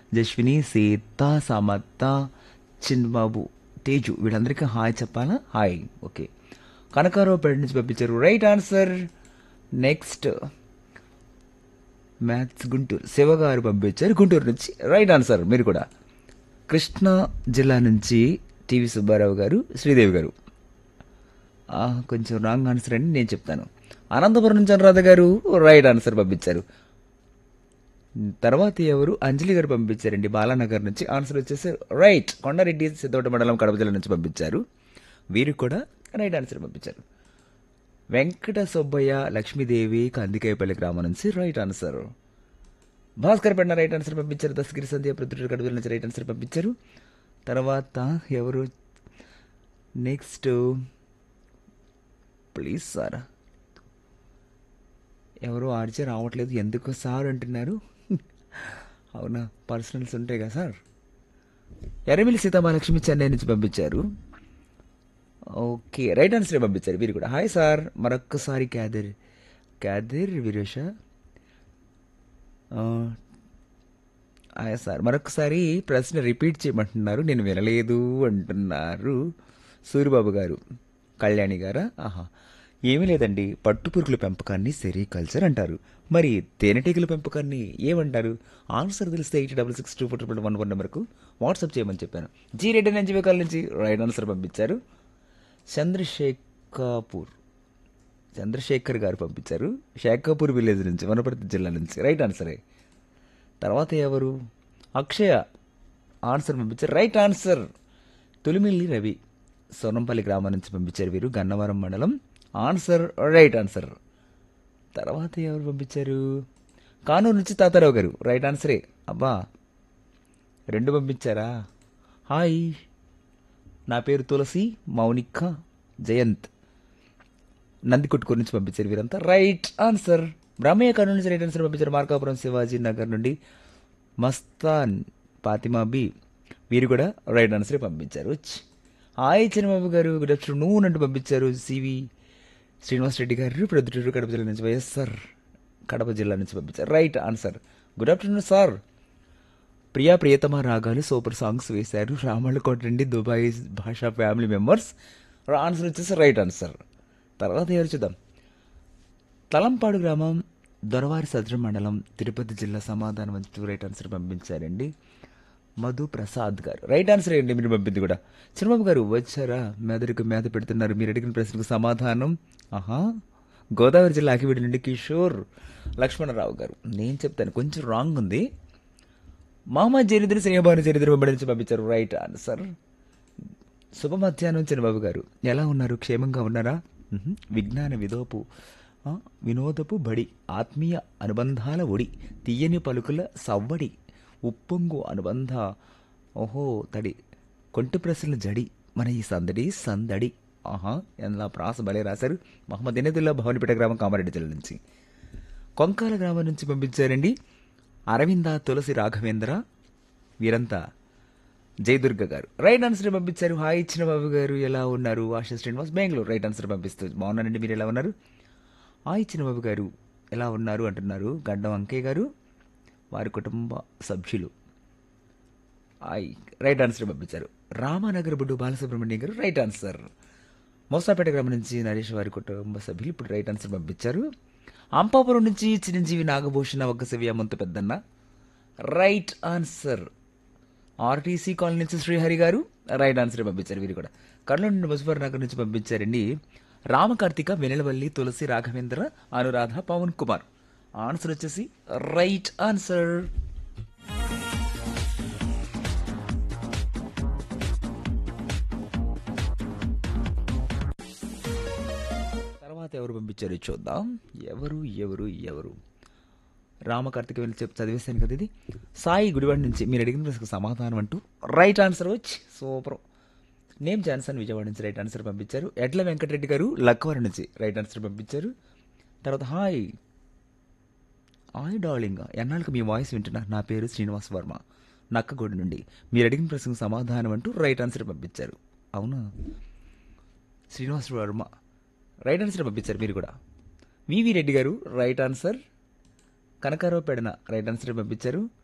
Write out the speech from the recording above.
జశ్విని సీత సమత చిన్బాబు తేజు వీళ్ళందరికీ హాయ్ చెప్పాలా hi okay Kanakarao Peta నుంచి పంపించారు right answer next maths Guntur Siva గారు పంపించారు గుంటూరు నుంచి రైట్ ఆన్సర్ మీరు కూడా కృష్ణా జిల్లా నుంచి టీవీ సుబ్బారావు గారు శ్రీదేవి గారు ఆ, కొంచెం రాంగ్ ఆన్సర్ అని నేను చెప్తాను అనంతపురం నుంచి అనురాధ గారు రైట్ ఆన్సర్ పంపించారు తర్వాత ఎవరు అంజలి గారు పంపించారండి బాలానగర్ నుంచి ఆన్సర్ వచ్చేసి రైట్ కొండారెడ్డి సిద్ధోట మండలం కడప జిల్లా నుంచి పంపించారు వీరు కూడా రైట్ ఆన్సర్ పంపించారు వెంకట సుబ్బయ్య లక్ష్మీదేవి కందికాయపల్లి గ్రామం నుంచి రైట్ ఆన్సర్ భాస్కర్ పెన్న రైట్ ఆన్సర్ పంపించారు దశగిరి సంధ్య ప్రొద్దుటూరు కడప జిల్లా నుంచి రైట్ ఆన్సర్ పంపించారు తర్వాత ఎవరు నెక్స్ట్ ప్లీజ్ సార్ ఎవరు ఆడిచే రావట్లేదు ఎందుకు సార్ అంటున్నారు అవునా పర్సనల్స్ ఉంటాయి కదా సార్ ఎర్రమిల్లి సీతామహాలక్ష్మి చెన్నై నుంచి పంపించారు ఓకే రైట్ ఆన్సర్ పంపించారు వీరు కూడా హాయ్ సార్ మరొక్కసారి క్యాదర్ క్యాదర్ వీరేష హాయ్ సార్ మరొకసారి ప్రశ్న రిపీట్ చేయమంటున్నారు నేను వినలేదు అంటున్నారు సూరిబాబు గారు కళ్యాణి గారా ఆహా ఏమీ లేదండి పట్టుపురుగుల పెంపకాన్ని సెరికల్చర్ అంటారు మరి తేనెటీగల పెంపకాన్ని ఏమంటారు ఆన్సర్ తెలిస్తే eight double six two four triple one one నెంబర్కు వాట్సాప్ చేయమని చెప్పాను జీ రెడ్డి నంజివేకాల నుంచి రైట్ ఆన్సర్ పంపించారు చంద్రశేఖాపూర్ చంద్రశేఖర్ గారు పంపించారు శేఖాపూర్ విలేజ్ నుంచి వనపర్తి జిల్లా నుంచి రైట్ ఆన్సరే తర్వాత ఎవరు అక్షయ ఆన్సర్ పంపించారు రైట్ ఆన్సర్ తొలిమిల్లి రవి సోనంపల్లి గ్రామం నుంచి పంపించారు వీరు గన్నవరం మండలం ఆన్సర్ రైట్ ఆన్సర్ తర్వాత ఎవరు పంపించారు కానూరు నుంచి తాతారావు గారు రైట్ ఆన్సరే అబ్బా రెండు పంపించారా హాయ్ నా పేరు తులసి మౌనిక జయంత్ నందికొట్కూరు నుంచి పంపించారు వీరంతా రైట్ ఆన్సర్ బ్రహ్మయ్య కర్నూలు నుంచి రైట్ ఆన్సర్ పంపించారు మార్కాపురం శివాజీ నగర్ నుండి మస్తాన్ ఫాతిమా బి వీరు కూడా రైట్ ఆన్సర్ పంపించారు ఛ్. హాయ్ చిన్నబాబు గారు గుడ్ ఆఫ్టర్నూన్ అంటూ పంపించారు సివి శ్రీనివాస్ రెడ్డి గారు ప్రొద్దుటూరు కడప జిల్లా నుంచి వైఎస్ఆర్ కడప జిల్లా నుంచి పంపించారు right answer good afternoon sir Priya ప్రియతమ రాగాలు సూపర్ సాంగ్స్ వేశారు రామళ్ళకోట నుండి Dubai Basha family members answer వచ్చేసి రైట్ ఆన్సర్ తర్వాత ఎవరు చూద్దాం తలంపాడు గ్రామం దొరవారి సదరం మండలం తిరుపతి జిల్లా సమాధానం అంటూ రైట్ ఆన్సర్ పంపించారండి మధు ప్రసాద్ గారు రైట్ ఆన్సర్ ఏంటి మీరు పంపింది కూడా చిన్నబాబు గారు వచ్చారా మెదడుకు మేత పెడుతున్నారు మీరు అడిగిన ప్రశ్నకు సమాధానం ఆహా గోదావరి జిల్లా అకివిడి నుండి కిషోర్ లక్ష్మణరావు గారు నేను చెప్తాను కొంచెం రాంగ్ ఉంది మహమ్మద్ జరీద్ర శ్రీభాను జరీద్ర వెంబడి నుంచి పంపించారు రైట్ ఆన్సర్ శుభ మధ్యాహ్నం చిన్నబాబు గారు ఎలా ఉన్నారు క్షేమంగా ఉన్నారా మ్హూ. విజ్ఞాన విదోపు ఆ, వినోదపు బడి ఆత్మీయ అనుబంధాల ఒడి తీయని పలుకుల సవ్వడి ఉప్పొంగు అనుబంధ ఓహో తడి కొంటి ప్రశ్నల జడి మన ఈ సందడి సందడి ఆహా ఎలా ప్రాస భలే రాశారు మహమ్మద్ ఇనదుల్లా భవనిపేట గ్రామం కామారెడ్డి జిల్లా నుంచి కొంకాల గ్రామం నుంచి పంపించారండి అరవింద తులసి రాఘవేంద్ర వీరంతా జయదుర్గ గారు రైట్ ఆన్సర్ పంపించారు హాయ్ ఇచ్చిన బాబు గారు ఎలా ఉన్నారు ఆశా శ్రీనివాస్ బెంగళూరు రైట్ ఆన్సర్ పంపిస్తూ బాగున్నానండి మీరు ఎలా ఉన్నారు హాయ్ ఇచ్చిన బాబు గారు ఎలా ఉన్నారు అంటున్నారు గడ్డం అంకయ్య గారు వారి కుటుంబ సభ్యులు హాయ్ రైట్ ఆన్సర్ పంపించారు రామానగర్ బుడ్డు బాలసుబ్రహ్మణ్యం గారు రైట్ ఆన్సర్ మోసాపేట గ్రామం నుంచి నరేష్ వారి కుటుంబ సభ్యులు ఇప్పుడు రైట్ ఆన్సర్ పంపించారు అంపాపురం నుంచి చిరంజీవి నాగభూషణ ఒక్కసవి అమ్మంత పెద్దన్న రైట్ ఆన్సర్ ఆర్టీసీ కాలనీ నుంచి శ్రీహరి గారు రైట్ ఆన్సర్ పంపించారు వీరు కూడా కర్నూలు నుండి ముజఫర్ నగర్ నుంచి పంపించారండి రామకార్తిక వెనెలవల్లి తులసి రాఘవేంద్ర అనురాధ పవన్ కుమార్ ఆన్సర్ వచ్చేసి రైట్ ఆన్సర్ తర్వాత ఎవరు పంపించారు చూద్దాం ఎవరు ఎవరు ఎవరు రామకార్తిక వెళ్ళి చెప్పి చదివేశాను కదా ఇది సాయి గుడివాడ నుంచి మీరు అడిగిన ప్రశ్నకు సమాధానం అంటూ రైట్ ఆన్సర్ వచ్చి సూపర్ నేమ్ జాన్సన్ విజయవాడ నుంచి రైట్ ఆన్సర్ పంపించారు ఎడ్ల వెంకటరెడ్డి గారు లక్కవరం నుంచి రైట్ ఆన్సర్ పంపించారు తర్వాత హాయ్ హాయ్ డార్లింగ్ ఎన్నాళ్ళకి మీ వాయిస్ వింటున్నా నా పేరు శ్రీనివాస్ వర్మ నక్కగూడ నుండి మీరు అడిగిన ప్రశ్నకు సమాధానం అంటూ రైట్ ఆన్సర్ పంపించారు అవునా శ్రీనివాస్ వర్మ రైట్ ఆన్సర్ పంపించారు మీరు కూడా వివి రెడ్డి గారు right answer Kanakarao Pedana right answer పంపించారు